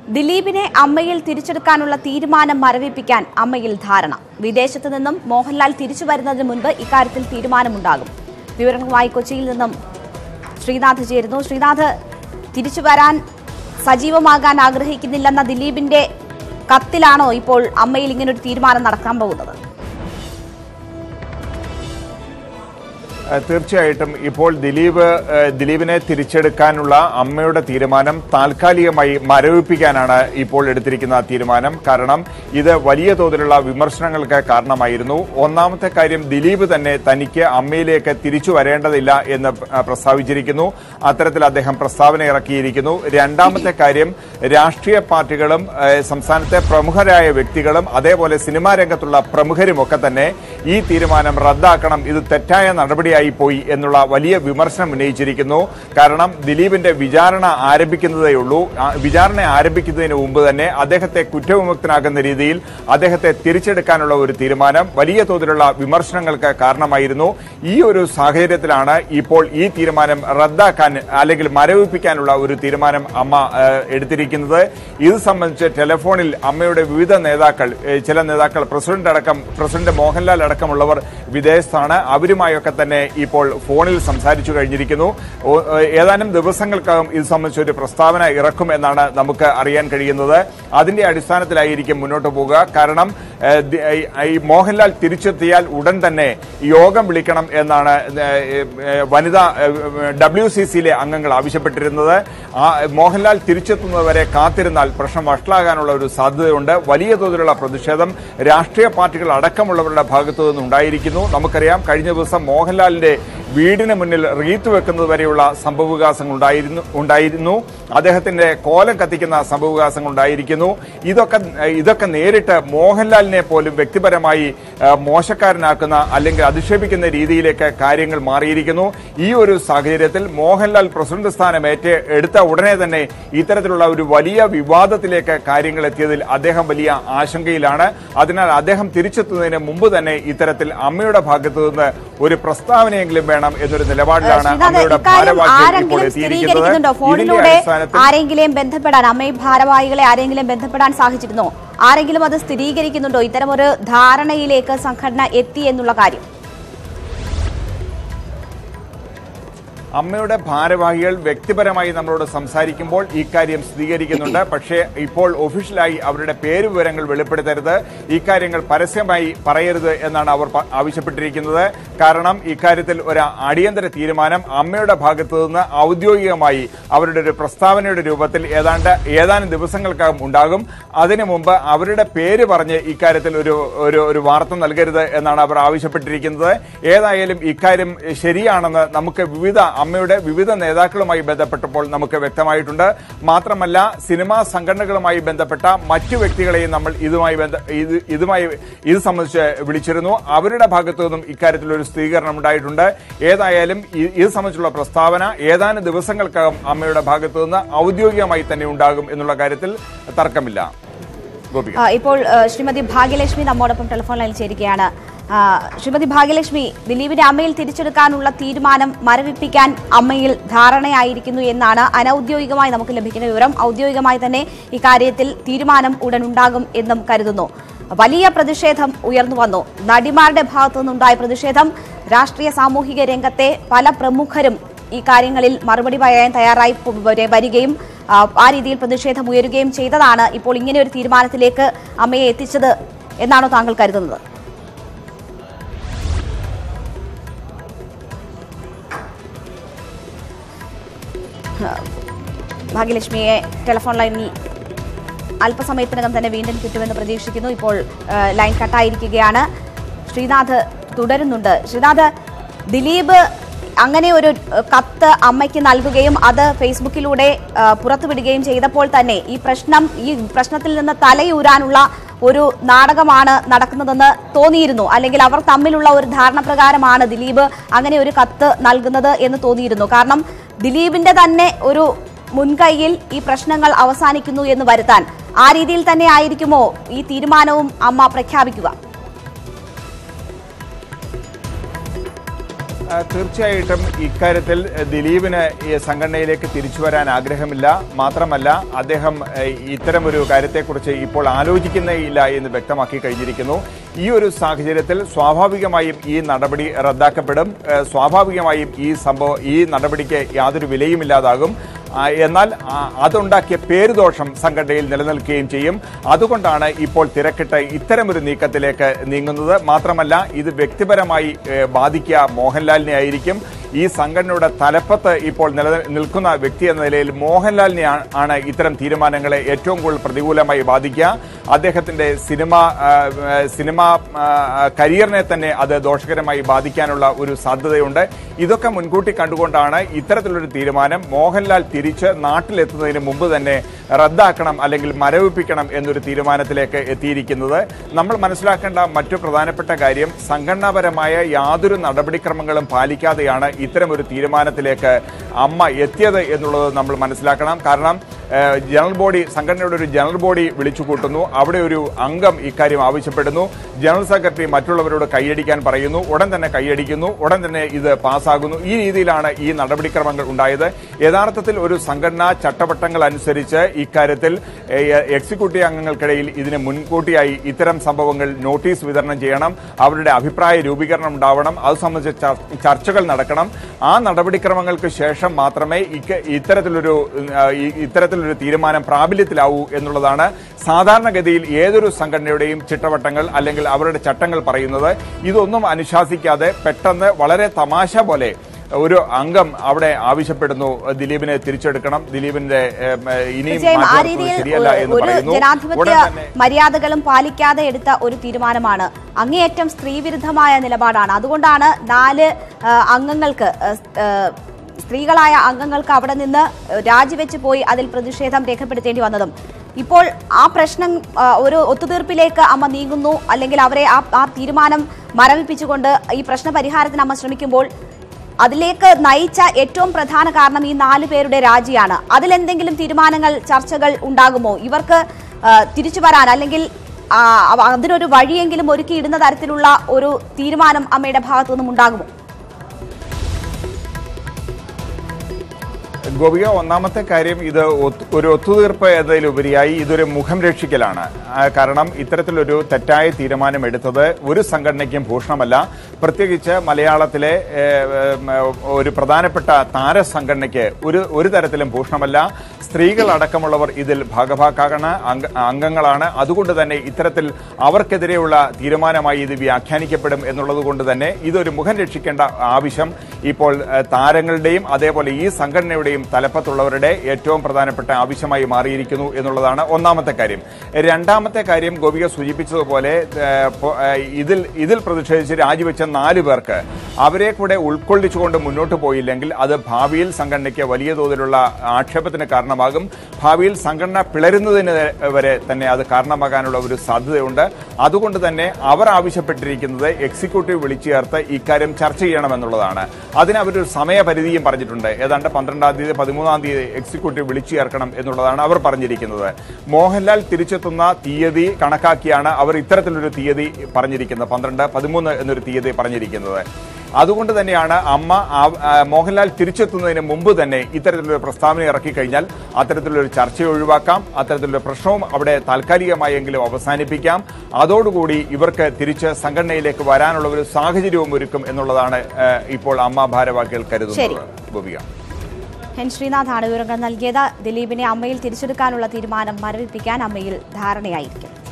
ദിലീപിനെ അമ്മയിൽ തിരിച്ചെടുക്കാനുള്ള തീരുമാനം മരവിപ്പിക്കാൻ അമ്മയിൽ ധാരണ വിദേശത്തു നിന്നും മോഹൻലാൽ തിരിച്ചു വരുന്നതിന് മുൻപ് ഇക്കാര്യത്തിൽ തീരുമാനമുണ്ടാകും വിവരങ്ങളുമായി കൊച്ചിയിൽ നിന്നും ശ്രീനാഥ് ചേരുന്നു ശ്രീനാഥ് തിരിച്ചു വരാൻ സജീവമാകാൻ ആഗ്രഹിക്കുന്നില്ലെന്ന ദിലീപിന്റെ കത്തിലാണോ ഇപ്പോൾ അമ്മയിൽ ഇങ്ങനൊരു തീരുമാനം നടക്കാൻ പോകുന്നത് ഏഹ് തീർച്ചയായിട്ടും ഇപ്പോൾ ദിലീപ് ഏഹ് ദിലീപിനെ തിരിച്ചെടുക്കാനുള്ള അമ്മയുടെ തീരുമാനം താൽക്കാലികമായി മരവിപ്പിക്കാനാണ് ഇപ്പോൾ എടുത്തിരിക്കുന്ന തീരുമാനം കാരണം ഇത് വലിയ തോതിലുള്ള വിമർശനങ്ങൾക്ക് കാരണമായിരുന്നു ഒന്നാമത്തെ കാര്യം ദിലീപ് തന്നെ തനിക്ക് അമ്മയിലേക്ക് തിരിച്ചു വരേണ്ടതില്ല എന്ന് പ്ര- പ്രസ്താവിച്ചിരിക്കുന്നു അത്തരത്തിൽ അദ്ദേഹം പ്രസ്താവന ഇറക്കിയിരിക്കുന്നു രണ്ടാമത്തെ കാര്യം രാഷ്ട്രീയ പാർട്ടികളും ഏഹ് സംസ്ഥാനത്തെ പ്രമുഖരായ വ്യക്തികളും അതേപോലെ സിനിമാ രംഗത്തുള്ള പ്രമുഖരുമൊക്കെ തന്നെ ഈ തീരുമാനം റദ്ദാക്കണം ഇത് തെറ്റായ നടപടിയായി പോയി എന്നുള്ള വലിയ വിമർശനം ഉന്നയിച്ചിരിക്കുന്നു കാരണം ദിലീപിന്റെ വിചാരണ ആരംഭിക്കുന്നതേയുള്ളൂ ആ വിചാരണ ആരംഭിക്കുന്നതിന് മുമ്പ് തന്നെ അദ്ദേഹത്തെ കുറ്റവിമുക്തനാക്കുന്ന രീതിയിൽ അദ്ദേഹത്തെ തിരിച്ചെടുക്കാനുള്ള ഒരു തീരുമാനം വലിയ തോതിലുള്ള വിമർശനങ്ങൾക്ക് കാരണമായിരുന്നു ഈ ഒരു സാഹചര്യത്തിലാണ് ഇപ്പോൾ ഈ തീരുമാനം റദ്ദാക്കാൻ അല്ലെങ്കിൽ മരവിപ്പിക്കാനുള്ള ഒരു തീരുമാനം അമ്മ ഏഹ്, എടുത്തിരിക്കുന്നത് ഇത് സംബന്ധിച്ച് ടെലിഫോണിൽ അമ്മയുടെ വിവിധ നേതാക്കൾ ഏഹ്, ചില നേതാക്കൾ പ്രസിഡന്റ് അടക്കം പ്രസിഡന്റ് മോഹൻലാൽ അടക്കമുള്ളവർ വിദേശത്താണ് അവരുമായൊക്കെ തന്നെ ഇപ്പോൾ ഫോണിൽ സംസാരിച്ചു കഴിഞ്ഞിരിക്കുന്നു ഓ- ഏഹ്, ഏതാനും ദിവസങ്ങൾക്കകം ഇത് സംബന്ധിച്ച് ഒരു പ്രസ്താവന ഇറക്കും എന്നാണ് നമുക്ക് അറിയാൻ കഴിയുന്നത് അതിന്റെ അടിസ്ഥാനത്തിലായിരിക്കും മുന്നോട്ട് പോകുക കാരണം ഏഹ്, ദി- ഈ- ഈ മോഹൻലാൽ തിരിച്ചെത്തിയാൽ ഉടൻ തന്നെ യോഗം വിളിക്കണം എന്നാണ് ഏഹ്, ഏഹ്, വനിതാ ഡബ്ല്യു സി സിയിലെ അംഗങ്ങൾ ആവശ്യപ്പെട്ടിരുന്നത് ആ മോഹൻലാൽ തിരിച്ചെത്തുന്നതുവരെ കാത്തിരുന്നാൽ പ്രശ്നം വഷളാകാനുള്ള ഒരു സാധ്യതയുണ്ട് വലിയ തോതിലുള്ള പ്രതിഷേധം രാഷ്ട്രീയ പാർട്ടികൾ അടക്കമുള്ളവരുടെ ഭാഗത്തു നിന്നുണ്ടായിരിക്കുന്നു നമുക്കറിയാം കഴിഞ്ഞ ദിവസം മോഹൻലാലിന്റെ വീടിന് മുന്നിൽ റീത്ത് വെക്കുന്നത് വരെയുള്ള സംഭവവികാസങ്ങൾ ഉണ്ടായിരുന്നു ഉണ്ടായിരുന്നു അദ്ദേഹത്തിന്റെ കോലം കത്തിക്കുന്ന സംഭവവികാസങ്ങൾ ഉണ്ടായിരിക്കുന്നു ഇതൊക്കെ ഇതൊക്കെ നേരിട്ട് മോഹൻലാലിനെ പോലും വ്യക്തിപരമായി ആ, മോശക്കാരനാക്കുന്ന അല്ലെങ്കിൽ അധിക്ഷേപിക്കുന്ന രീതിയിലേക്ക് കാര്യങ്ങൾ മാറിയിരിക്കുന്നു ഈ ഒരു സാഹചര്യത്തിൽ മോഹൻലാൽ പ്രസിഡന്റ് സ്ഥാനം ഏറ്റ എടുത്ത ഉടനെ തന്നെ ഇത്തരത്തിലുള്ള ഒരു വലിയ വിവാദത്തിലേക്ക് കാര്യങ്ങൾ എത്തിയതിൽ അദ്ദേഹം വലിയ ആശങ്കയിലാണ് അതിനാൽ അദ്ദേഹം തിരിച്ചെത്തുന്നതിന് മുമ്പ് തന്നെ ഇത്തരത്തിൽ അമ്മയുടെ ഭാഗത്തു നിന്ന് ഒരു പ്രസ്താവനയെങ്കിലും വേണം എന്നൊരു നിലപാടിലാണ് ശ്രീനാഥ് അമ്മയുടെ ഇക്കാര്യം ഭാരവാഹികൾ ഇപ്പോൾ ആരെങ്കിലും എത്തിയിരിക്കുന്നത് സ്ഥിരീകരിക്കുന്നുണ്ടോ ഇതിന്റെ ഫോണിലൂടെ അടിസ്ഥാനത്തിൽ ആരെങ്കിലും ബന്ധപ്പെടാൻ അമ്മയും ഭാരവാഹികളെ ആരെങ്കിലും ബന്ധപ്പെടാൻ സാധിച്ചിരുന്നോ ആരെങ്കിലും അത് സ്ഥിരീകരിക്കുന്നുണ്ടോ ഇത്തരമൊരു ധാരണയിലേക്ക് സംഘടന എത്തി എന്നുള്ള കാര്യം അമ്മയുടെ ഭാരവാഹികൾ വ്യക്തിപരമായി നമ്മളോട് സംസാരിക്കുമ്പോൾ ഇക്കാര്യം സ്ഥിരീകരിക്കുന്നുണ്ട് പക്ഷേ ഇപ്പോൾ ഒഫീഷ്യലായി അവരുടെ പേര് വിവരങ്ങൾ വെളിപ്പെടുത്തരുത് ഇക്കാര്യങ്ങൾ പരസ്യമായി പറയരുത് എന്നാണ് അവർ പ- ആവശ്യപ്പെട്ടിരിക്കുന്നത് കാരണം ഇക്കാര്യത്തിൽ ഒരു അടിയന്തര തീരുമാനം അമ്മയുടെ ഭാഗത്തു നിന്ന് ഔദ്യോഗികമായി അവരുടെ ഒരു പ്രസ്താവനയുടെ രൂപത്തിൽ ഏതാണ്ട് ഏതാനും ദിവസങ്ങൾക്കകം ഉണ്ടാകും അതിനു മുമ്പ് അവരുടെ പേര് പറഞ്ഞ് ഇക്കാര്യത്തിൽ ഒരു ഒരു ഒരു വാർത്ത നൽകരുത് എന്നാണ് അവർ ആവശ്യപ്പെട്ടിരിക്കുന്നത് ഏതായാലും ഇക്കാര്യം ശരിയാണെന്ന് നമുക്ക് വിവിധ അമ്മയുടെ വിവിധ നേതാക്കളുമായി ബന്ധപ്പെട്ടപ്പോൾ നമുക്ക് വ്യക്തമായിട്ടുണ്ട് മാത്രമല്ല സിനിമാ സംഘടനകളുമായി ബന്ധപ്പെട്ട മറ്റു വ്യക്തികളെയും നമ്മൾ ഇതുമായി ബന്ധ ഇത് ഇതുമായി ഇത് സംബന്ധിച്ച് വിളിച്ചിരുന്നു അവരുടെ ഭാഗത്തു നിന്നും ഇക്കാര്യത്തിൽ ഒരു സ്ഥിരീകരണം ഉണ്ടായിട്ടുണ്ട് ഏതായാലും ഇ- ഇത് സംബന്ധിച്ചുള്ള പ്രസ്താവന ഏതാനും ദിവസങ്ങൾക്കകം അമ്മയുടെ ഭാഗത്തു നിന്ന് ഔദ്യോഗികമായി തന്നെ ഉണ്ടാകും എന്നുള്ള കാര്യത്തിൽ തർക്കമില്ല ഗോപിക ആ, ഇപ്പോൾ ആ, ശ്രീമതി ഭാഗ്യലക്ഷ്മി നമ്മോടൊപ്പം ടെലിഫോൺ ലൈനിൽ ചേരുകയാണ് ആ, ശ്രീമതി ഭാഗ്യലക്ഷ്മി ദിലീപിന്റെ അമ്മയിൽ തിരിച്ചെടുക്കാനുള്ള തീരുമാനം മരവിപ്പിക്കാൻ അമ്മയിൽ ധാരണയായിരിക്കുന്നു എന്നാണ് അനൌദ്യോഗികമായി നമുക്ക് ലഭിക്കുന്ന വിവരം ഔദ്യോഗികമായി തന്നെ ഇക്കാര്യത്തിൽ തീരുമാനം ഉടൻ ഉണ്ടാകും എന്നും കരുതുന്നു വലിയ പ്രതിഷേധം ഉയർന്നു വന്നു നടിമാരുടെ ഭാഗത്തു നിന്നുണ്ടായ പ്രതിഷേധം രാഷ്ട്രീയ സാമൂഹിക രംഗത്തെ പല പ്രമുഖരും ഈ കാര്യങ്ങളിൽ മറുപടി പറയാൻ തയ്യാറായി പു- വരെ- വരികയും ആ, ആ രീതിയിൽ പ്രതിഷേധം ഉയരുകയും ചെയ്തതാണ് ഇപ്പോൾ ഇങ്ങനെ ഒരു തീരുമാനത്തിലേക്ക് അമ്മയെ എത്തിച്ചത് എന്നാണോ താങ്കൾ കരുതുന്നത് ആ, ഭാഗ്യലക്ഷ്മിയെ ടെലിഫോൺ ലൈനിൽ അല്പസമയത്തിനകം തന്നെ വീണ്ടും കിട്ടുമെന്ന് പ്രതീക്ഷിക്കുന്നു ഇപ്പോൾ ആ, ലൈൻ കട്ടായിരിക്കുകയാണ് ശ്രീനാഥ് തുടരുന്നുണ്ട് ശ്രീനാഥ് ദിലീപ് അങ്ങനെ ഒരു ആ, കത്ത് അമ്മയ്ക്ക് നൽകുകയും അത് ഫേസ്ബുക്കിലൂടെ ആ, പുറത്തുവിടുകയും ചെയ്തപ്പോൾ തന്നെ ഈ പ്രശ്നം ഈ പ്രശ്നത്തിൽ നിന്ന് തലയൂരാനുള്ള ഒരു നാടകമാണ് നടക്കുന്നതെന്ന് തോന്നിയിരുന്നു അല്ലെങ്കിൽ അവർ തമ്മിലുള്ള ഒരു ധാരണ പ്രകാരമാണ് ദിലീപ് അങ്ങനെ ഒരു കത്ത് നൽകുന്നത് എന്ന് തോന്നിയിരുന്നു കാരണം ദിലീപിന്റെ തന്നെ ഒരു മുൻകൈയിൽ ഈ പ്രശ്നങ്ങൾ അവസാനിക്കുന്നു എന്ന് വരുത്താൻ ആ രീതിയിൽ തന്നെ ആയിരിക്കുമോ ഈ തീരുമാനവും അമ്മ പ്രഖ്യാപിക്കുക ആ, തീർച്ചയായിട്ടും ഇക്കാര്യത്തിൽ എ, ദിലീപിന് ഈ സംഘടനയിലേക്ക് തിരിച്ചു വരാൻ ആഗ്രഹമില്ല മാത്രമല്ല അദ്ദേഹം എ, ഇത്തരമൊരു കാര്യത്തെക്കുറിച്ച് ഇപ്പോൾ ആലോചിക്കുന്നേയില്ല എന്ന് വ്യക്തമാക്കി കഴിഞ്ഞിരിക്കുന്നു ഈ ഒരു സാഹചര്യത്തിൽ സ്വാഭാവികമായും ഈ നടപടി റദ്ദാക്കപ്പെടും എ, സ്വാഭാവികമായും ഈ സംഭവം ഈ നടപടിക്ക് യാതൊരു വിലയുമില്ലാതാകും ആ, എന്നാൽ ആ, അതുണ്ടാക്കിയ പേരുദോഷം സംഘടനയിൽ നിലനിൽക്കുകയും ചെയ്യും അതുകൊണ്ടാണ് ഇപ്പോൾ തിരക്കിട്ട് ഇത്തരമൊരു നീക്കത്തിലേക്ക് നീങ്ങുന്നത് മാത്രമല്ല ഇത് വ്യക്തിപരമായി ഏ, ബാധിക്കുക മോഹൻലാലിനെ ആയിരിക്കും ഈ സംഘടനയുടെ തലപ്പത്ത് ഇപ്പോൾ നില നിൽക്കുന്ന വ്യക്തി എന്ന നിലയിൽ മോഹൻലാലിനെ ആ- ആണ് ഇത്തരം തീരുമാനങ്ങളെ ഏറ്റവും കൂടുതൽ പ്രതികൂലമായി ബാധിക്കുക അദ്ദേഹത്തിന്റെ സിനിമ ആ, ആ, സിനിമ ആ, കരിയറിനെ തന്നെ അത് ദോഷകരമായി ബാധിക്കാനുള്ള ഒരു സാധ്യതയുണ്ട് ഇതൊക്കെ മുൻകൂട്ടി കണ്ടുകൊണ്ടാണ് ഇത്തരത്തിലൊരു തീരുമാനം മോഹൻലാൽ തിരിച്ച് നാട്ടിലെത്തുന്നതിന് മുമ്പ് തന്നെ റദ്ദാക്കണം അല്ലെങ്കിൽ മരവിപ്പിക്കണം എന്നൊരു തീരുമാനത്തിലേക്ക് എത്തിയിരിക്കുന്നത് നമ്മൾ മനസ്സിലാക്കേണ്ട മറ്റു പ്രധാനപ്പെട്ട കാര്യം സംഘടനാപരമായ യാതൊരു നടപടിക്രമങ്ങളും പാലിക്കാതെയാണ് ഇത്തരമൊരു തീരുമാനത്തിലേക്ക് അമ്മ എത്തിയത് എന്നുള്ളത് നമ്മൾ മനസ്സിലാക്കണം കാരണം ഏഹ്, ജനറൽ ബോഡി സംഘടനയുടെ ഒരു ജനറൽ ബോഡി വിളിച്ചു കൂട്ടുന്നു അവിടെ ഒരു അംഗം ഇക്കാര്യം ആവശ്യപ്പെടുന്നു ജനറൽ സെക്രട്ടറി മറ്റുള്ളവരോട് കൈയടിക്കാൻ പറയുന്നു ഉടൻ തന്നെ കൈയടിക്കുന്നു ഉടൻ തന്നെ ഇത് പാസ്സാകുന്നു ഈ രീതിയിലാണ് ഈ നടപടിക്രമങ്ങൾ ഉണ്ടായത് യഥാർത്ഥത്തിൽ ഒരു സംഘടനാ ചട്ടവട്ടങ്ങൾ അനുസരിച്ച് ഇക്കാര്യത്തിൽ ഏഹ്, എക്സിക്യൂട്ടീവ് അംഗങ്ങൾക്കിടയിൽ ഇതിന് മുൻകൂട്ടിയായി ഇത്തരം സംഭവങ്ങൾ നോട്ടീസ് വിതരണം ചെയ്യണം അവരുടെ അഭിപ്രായ രൂപീകരണം ഉണ്ടാവണം അത് സംബന്ധിച്ച് ചർ- ചർച്ചകൾ നടക്കണം ആ നടപടിക്രമങ്ങൾക്ക് ശേഷം മാത്രമേ ഇക്ക- ഇത്തരത്തിലൊരു ഉം, ആ, ഈ- ഇത്തരത്തിലൊരു തീരുമാനം പ്രാബല്യത്തിലാവൂ എന്നുള്ളതാണ് സാധാരണഗതിയിൽ ഏതൊരു സംഘടനയുടെയും ചിട്ടവട്ടങ്ങൾ അല്ലെങ്കിൽ അവരുടെ ചട്ടങ്ങൾ പറയുന്നത് ഇതൊന്നും അനുശാസിക്കാതെ പെട്ടെന്ന് വളരെ തമാശ പോലെ ഒരു അംഗം അവിടെ ആവശ്യപ്പെടുന്നു ദിലീപിനെ തിരിച്ചെടുക്കണം ദിലീപിന്റെ ഏം, ഇനിയും തീർച്ചയായും ആ മാറ്റി രീതിയിൽ നിർത്തുന്നത് ശരിയല്ല എന്ന് ഒരു പറയുന്നു ജനാധിപത്യ ഉടൻ തന്നെ മര്യാദകളും പാലിക്കാതെ എടുത്ത ഒരു തീരുമാനമാണ് അങ്ങേയറ്റം സ്ത്രീവിരുദ്ധമായ നിലപാടാണ് അതുകൊണ്ടാണ് നാല് ആ, അംഗങ്ങൾക്ക് ആ, ആ, സ്ത്രീകളായ അംഗങ്ങൾക്ക് അവിടെ നിന്ന് രാജിവെച്ച് പോയി അതിൽ പ്രതിഷേധം രേഖപ്പെടുത്തേണ്ടി വന്നതും ഇപ്പോൾ ആ പ്രശ്നം ആ, ഒരു ഒത്തുതീർപ്പിലേക്ക് അമ്മ നീങ്ങുന്നു അല്ലെങ്കിൽ അവരെ ആ ആ തീരുമാനം മരവിപ്പിച്ചുകൊണ്ട് ഈ പ്രശ്ന പരിഹാരത്തിന് അമ്മ ശ്രമിക്കുമ്പോൾ അതിലേക്ക് നയിച്ച ഏറ്റവും പ്രധാന കാരണം ഈ നാല് പേരുടെ രാജിയാണ് അതിലെന്തെങ്കിലും തീരുമാനങ്ങൾ ചർച്ചകൾ ഉണ്ടാകുമോ ഇവർക്ക് ആ, തിരിച്ചു വരാൻ അല്ലെങ്കിൽ ആ, അവ- അതിനൊരു വഴിയെങ്കിലും ഒരുക്കിയിടുന്ന തരത്തിലുള്ള ഒരു തീരുമാനം അമ്മയുടെ ഭാഗത്തു നിന്നും ഉണ്ടാകുമോ ഗോപിക ഒന്നാമത്തെ കാര്യം ഇത് ഒത്ത്- ഒരു ഒത്തുതീർപ്പ് എന്നതിലുപരിയായി ഇതൊരു മുഖം രക്ഷിക്കലാണ് ആ, കാരണം ഇത്തരത്തിലൊരു തെറ്റായ തീരുമാനം എടുത്തത് ഒരു സംഘടനയ്ക്കും ഭൂഷണമല്ല പ്രത്യേകിച്ച് മലയാളത്തിലെ ഏ, ഏ, ഒരു പ്രധാനപ്പെട്ട താരസംഘടനയ്ക്ക് ഒരു ഒരു തരത്തിലും ഭൂഷണമല്ല സ്ത്രീകൾ അടക്കമുള്ളവർ ഇതിൽ ഭാഗഭാക്കാണ് അംഗ- അംഗങ്ങളാണ് അതുകൊണ്ട് തന്നെ ഇത്തരത്തിൽ അവർക്കെതിരെയുള്ള തീരുമാനമായി ഇത് വ്യാഖ്യാനിക്കപ്പെടും എന്നുള്ളത് കൊണ്ട് തന്നെ ഇതൊരു മുഖം രക്ഷിക്കേണ്ട ആവശ്യം ഇപ്പോൾ ഏഹ്, താരങ്ങളുടെയും അതേപോലെ ഈ സംഘടനയുടെയും തലപ്പത്തുള്ളവരുടെ ഏറ്റവും പ്രധാനപ്പെട്ട ആവശ്യമായി മാറിയിരിക്കുന്നു എന്നുള്ളതാണ് ഒന്നാമത്തെ കാര്യം രണ്ടാമത്തെ കാര്യം ഗോപിക സൂചിപ്പിച്ചതുപോലെ ഏഹ്, പൊ- ഏഹ്, ഇതിൽ ഇതിൽ പ്രതിഷേധിച്ച് രാജിവെച്ച നാല് പേർക്ക് അവരെ കൂടെ ഉൾക്കൊള്ളിച്ചുകൊണ്ട് മുന്നോട്ട് പോയില്ലെങ്കിൽ അത് ഭാവിയിൽ സംഘടനയ്ക്ക് വലിയ തോതിലുള്ള ആക്ഷേപത്തിന് കാരണമാകും ഭാവിയിൽ സംഘടന പിളരുന്നതിന് വരെ തന്നെ അത് കാരണമാകാനുള്ള ഒരു സാധ്യതയുണ്ട് അതുകൊണ്ട് തന്നെ അവർ ആവശ്യപ്പെട്ടിരിക്കുന്നത് എക്സിക്യൂട്ടീവ് വിളിച്ചു ചേർത്ത് ഇക്കാര്യം ചർച്ച ചെയ്യണമെന്നുള്ളതാണ് അതിന് അവരൊരു സമയപരിധിയും പറഞ്ഞിട്ടുണ്ട് ഏതാണ്ട് പന്ത്രണ്ടാം തീയതി പതിമൂന്നാം തീയതി എക്സിക്യൂട്ടീവ് വിളിച്ചു ചേർക്കണം എന്നുള്ളതാണ് അവർ പറഞ്ഞിരിക്കുന്നത് മോഹൻലാൽ തിരിച്ചെത്തുന്ന തീയതി കണക്കാക്കിയാണ് അവർ ഇത്തരത്തിലൊരു തീയതി പറഞ്ഞിരിക്കുന്നത് പന്ത്രണ്ട് പതിമൂന്ന് എന്നൊരു തീയതി പറഞ്ഞിരിക്കുന്നത് അതുകൊണ്ട് തന്നെയാണ് അമ്മ ആ- ആ മോഹൻലാൽ തിരിച്ചെത്തുന്നതിന് മുമ്പ് തന്നെ ഇത്തരത്തിലൊരു പ്രസ്താവന ഇറക്കി കഴിഞ്ഞാൽ അത്തരത്തിലൊരു ചർച്ച ഒഴിവാക്കാം അത്തരത്തിലൊരു പ്രശ്നവും അവിടെ താൽക്കാലികമായെങ്കിലും അവസാനിപ്പിക്കാം അതോടുകൂടി ഇവർക്ക് തിരിച്ച് സംഘടനയിലേക്ക് വരാനുള്ള ഒരു സാഹചര്യവും ഒരുക്കും എന്നുള്ളതാണ് ഏഹ്, ഇപ്പോൾ അമ്മ ഭാരവാഹികൾ കരുതുന്നത് ഗോപിക എൻ ശ്രീനാഥാണ് വിവരങ്ങൾ നൽകിയത് ദിലീപിനെ അമ്മയിൽ തിരിച്ചെടുക്കാനുള്ള തീരുമാനം മരവിപ്പിക്കാൻ അമ്മയിൽ ധാരണയായിരിക്കും